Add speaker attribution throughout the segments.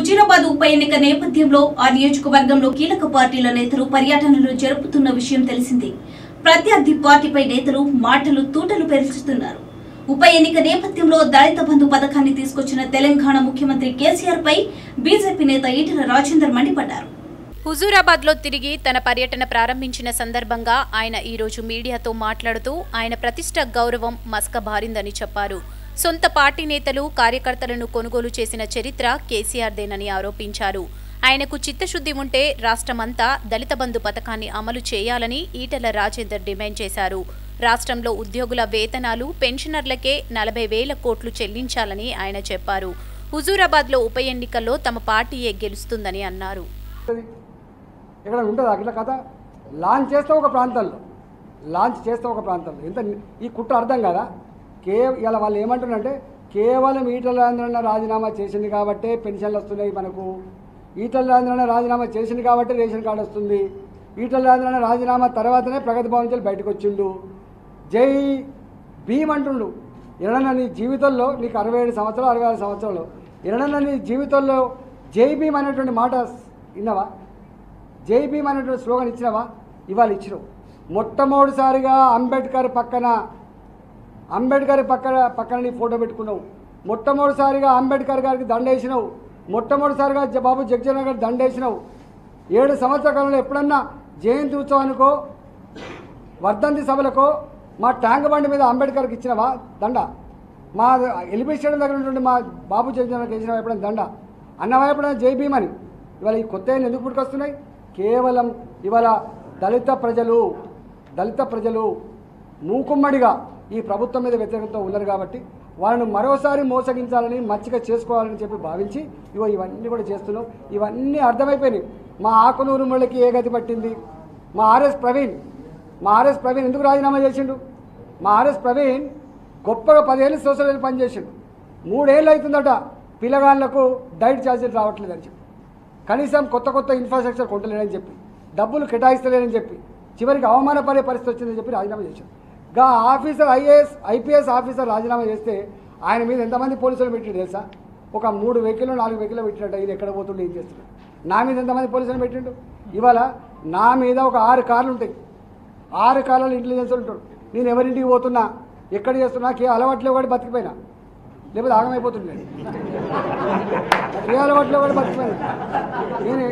Speaker 1: హుజూరాబాద్ ఉప ఎన్నిక నేపథ్యంలో ఆ నియోజకవర్గంలో కీలక పార్టీల నేతలు పర్యటనలు జరుపుతున్న విషయం తెలిసిందే ప్రత్యర్థి పార్టీపై నేతలు మాటలు తూటలు పెరుచుతున్నారు ఉప ఎన్నిక నేపథ్యంలో దళిత బంధు పథకాన్ని తీసుకొచ్చిన తెలంగాణ ముఖ్యమంత్రి కేసీఆర్ పై బీజేపీ నేత ఈటెల రాజేందర్ మండిపడ్డారు
Speaker 2: హుజూరాబాద్లో తిరిగి తన పర్యటన ప్రారంభించిన సందర్భంగా ఆయన ఈరోజు మీడియాతో మాట్లాడుతూ ఆయన ప్రతిష్ట గౌరవం మసకబారిందని చెప్పారు సొంత పార్టీ నేతలు కార్యకర్తలను కొనుగోలు చేసిన చరిత్ర కేసీఆర్దేనని ఆరోపించారు ఆయనకు చిత్తశుద్ధి ఉంటే రాష్ట్రమంతా దళిత బంధు పథకాన్ని అమలు చేయాలని ఈటెల రాజేందర్ డిమాండ్ చేశారు రాష్ట్రంలో ఉద్యోగుల వేతనాలు పెన్షనర్లకే నలభై వేల కోట్లు చెల్లించాలని ఆయన చెప్పారు హుజూరాబాద్లో ఉప ఎన్నికల్లో తమ పార్టీయే గెలుస్తుందని అన్నారు
Speaker 3: ఉంటుంది ఇక్కడ ఉంటుంది అట్లా కథ లాంచ్ చేస్తే ఒక ప్రాంతంలో లాంచ్ చేస్తే ఒక ప్రాంతంలో ఎంత ఈ కుట్ర అర్థం కదా కే ఇలా వాళ్ళు ఏమంటున్నారంటే కేవలం ఈటల రాజేంద్రన్న రాజీనామా చేసింది కాబట్టే పెన్షన్లు వస్తున్నాయి మనకు ఈటల రాజేంద్రన్న రాజీనామా చేసింది కాబట్టి రేషన్ కార్డు వస్తుంది ఈటల రాజేంద్రన్న రాజీనామా తర్వాతనే ప్రగతి భవన్ నుంచి బయటకు వచ్చిండు జై భీమ్ అంటుండు ఎరడన్న నీ జీవితంలో నీకు అరవై ఏడు సంవత్సరాలు అరవై ఆరు సంవత్సరాలు ఎరడన్న నీ జీవితంలో జై భీమ్ అనేటువంటి మాట విన్నావా జై భీమ్ అనేటువంటి స్లోగన్ ఇచ్చినావా ఇవాళ ఇచ్చినావు మొట్టమొదటిసారిగా అంబేద్కర్ పక్కన అంబేద్కర్ పక్కన పక్కన నీ ఫోటో పెట్టుకున్నావు మొట్టమొదటిసారిగా అంబేద్కర్ గారికి దండేసినావు మొట్టమొదటిసారిగా జ- బాబు జగజీవన్ గారికి దండేసినావు ఏడు సంవత్సరాల కాలంలో ఎప్పుడన్నా జయంతి ఉత్సవానికో వర్ధంతి సభలకో మా ట్యాంక్ బండి మీద అంబేద్కర్కి ఇచ్చినవా దండ మా ఎలిబి స్టేడియం దగ్గర ఉన్నటువంటి మా బాబు జగజీవన్కి ఇచ్చినవా ఎప్పుడైనా దండ అన్నవా ఎప్పుడైనా జై భీమ్ అని ఇవాళ ఈ కొత్త ఏళ్ళు ఎందుకు పుట్టుకొస్తున్నాయి కేవలం ఇవాళ దళిత ప్రజలు దళిత ప్రజలు మూకుమ్మడిగా ఈ ప్రభుత్వం మీద వ్యతిరేకత ఉన్నారు కాబట్టి వాళ్ళను మరోసారి మోసగించాలని మచ్చిక చేసుకోవాలని చెప్పి భావించి ఇగో ఇవన్నీ కూడా చేస్తున్నాం ఇవన్నీ అర్థమైపోయినాయి మా ఆకునూరు ముళ్ళకి ఏ గతి పట్టింది మా ఆర్ఎస్ ప్రవీణ్ మా ఆర్ఎస్ ప్రవీణ్ ఎందుకు రాజీనామా చేసిండు మా ఆర్ఎస్ ప్రవీణ్ గొప్పగా పదేళ్ళు సోషల్ వెల్ పనిచేసిండు మూడేళ్ళు అవుతుందట పిల్లగాళ్ళకు డైట్ ఛార్జీలు రావట్లేదని చెప్పి కనీసం కొత్త కొత్త ఇన్ఫ్రాస్ట్రక్చర్ కొంటలేడని చెప్పి డబ్బులు కేటాయిస్తలేదని చెప్పి చివరికి అవమానపడే పరిస్థితి వచ్చిందని చెప్పి రాజీనామా చేశారు గా ఆఫీసర్ ఐఏఎస్ ఐపీఎస్ ఆఫీసర్ రాజీనామా చేస్తే ఆయన మీద ఎంతమంది పోలీసులు పెట్టిండు తెలుసా ఒక మూడు వెహికల్ నాలుగు వెహికల్ పెట్టినట్టు ఈయన ఎక్కడ పోతుండే ఏం చేస్తున్నాడు నా మీద ఎంతమంది పోలీసులు పెట్టిండు ఇవాళ నా మీద ఒక ఆరు కార్లు ఉంటాయి ఆరు కార్లలో ఇంటెలిజెన్స్ ఉంటారు నేను ఎవరింటికి పోతున్నా ఎక్కడ చేస్తున్నా కే అలవాట్లో కూడా బతికిపోయినా లేకపోతే ఆగమైపోతుండే ఏ అలవాట్లో కూడా బతికిపోయినా నేను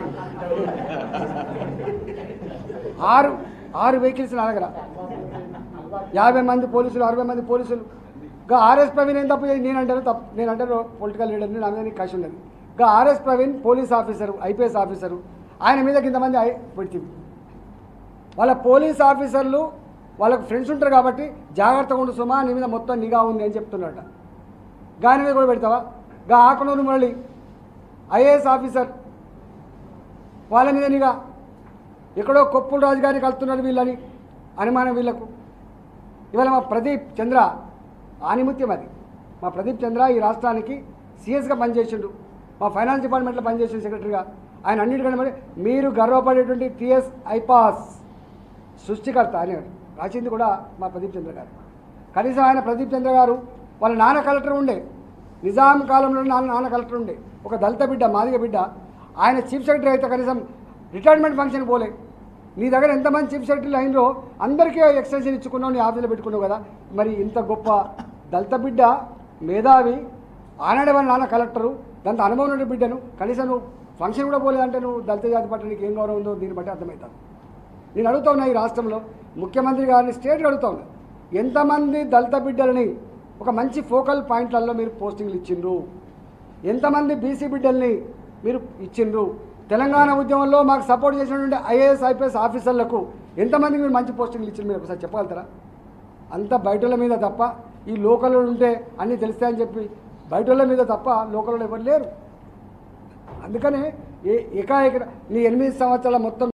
Speaker 3: ఆరు ఆరు వెహికల్స్ నా దగ్గర యాభై మంది పోలీసులు అరవై మంది పోలీసులు గా ఆర్ఎస్ ప్రవీణ్ ఏం తప్పు చేసి నేను అంటారు తప్పు నేను అంటారు పొలిటికల్ లీడర్ని నా మీద నీకు కసి ఉన్నది గా RS Praveen police officer IPS officer ఆయన మీద ఇంతమంది ఐ- పెడుతుంది వాళ్ళ పోలీస్ ఆఫీసర్లు వాళ్ళకు ఫ్రెండ్స్ ఉంటారు కాబట్టి జాగ్రత్తగా ఉండు సుమా నీ మీద మొత్తం నిఘా ఉంది అని చెప్తున్నారట గాని మీద కూడా పెడతావా గా ఆకునూరు మురళి ఐఏఎస్ ఆఫీసర్ వాళ్ళ మీద నిఘా ఎక్కడో కొప్పుల రాజు గారిని కలుస్తున్నారు వీళ్ళని అనుమానం వీళ్ళకు ఇవాళ మా ప్రదీప్ చంద్ర ఆనిముత్యం అది మా ప్రదీప్ చంద్ర ఈ రాష్ట్రానికి సీఎస్గా పనిచేసిండు మా ఫైనాన్స్ డిపార్ట్మెంట్లో పనిచేసిన సెక్రటరీగా ఆయన అన్నిటికంటే మరి మీరు గర్వపడేటువంటి టిఎస్ ఐపాస్ సృష్టికర్త అని రాసింది కూడా మా ప్రదీప్ చంద్ర గారు కనీసం ఆయన ప్రదీప్ చంద్ర గారు వాళ్ళ నాన్న కలెక్టర్ ఉండే నిజాం కాలంలో నాన్న నాన్న కలెక్టర్ ఉండే ఒక దళిత బిడ్డ మాదిగ బిడ్డ ఆయన చీఫ్ సెక్రటరీ అయితే కనీసం రిటైర్మెంట్ ఫంక్షన్ పోలే నీ దగ్గర ఎంతమంది చీఫ్ సెక్రటరీలు అయినరో అందరికీ ఎక్స్టెన్షన్ ఇచ్చుకున్నావు నీ ఆఫీసులో పెట్టుకున్నావు కదా మరి ఇంత గొప్ప దళిత బిడ్డ మేధావి ఆనాడే వాళ్ళ నాన్న కలెక్టరు దాంతో అనుభవం ఉన్న బిడ్డను కనీసం నువ్వు ఫంక్షన్ కూడా పోలేదంటే నువ్వు దళిత జాతి పట్ల నీకు ఏం గౌరవం ఉందో దీన్ని బట్టి అర్థమవుతాను నేను అడుగుతా ఉన్నా ఈ రాష్ట్రంలో ముఖ్యమంత్రి గారిని స్టేట్గా అడుగుతా ఉన్నా ఎంతమంది దళిత బిడ్డలని ఒక మంచి ఫోకల్ పాయింట్లలో మీరు పోస్టింగ్లు ఇచ్చిండ్రు ఎంతమంది బీసీ బిడ్డల్ని మీరు ఇచ్చిండ్రు తెలంగాణ ఉద్యమంలో మాకు సపోర్ట్ చేసినటువంటి ఐఏఎస్ ఐపీఎస్ ఆఫీసర్లకు ఎంతమందికి మీరు మంచి పోస్టింగ్లు ఇచ్చిండ్రు మీరు ఒకసారి చెప్పగలుగుతారా అంత బయటల మీద తప్ప ఈ లోకల్లో ఉంటే అన్నీ తెలుస్తాయని చెప్పి బయటల మీద తప్ప లోకల్లో ఎవరు లేరు అందుకనే ఏ ఏకాఏక నీ ఎనిమిది సంవత్సరాల మొత్తం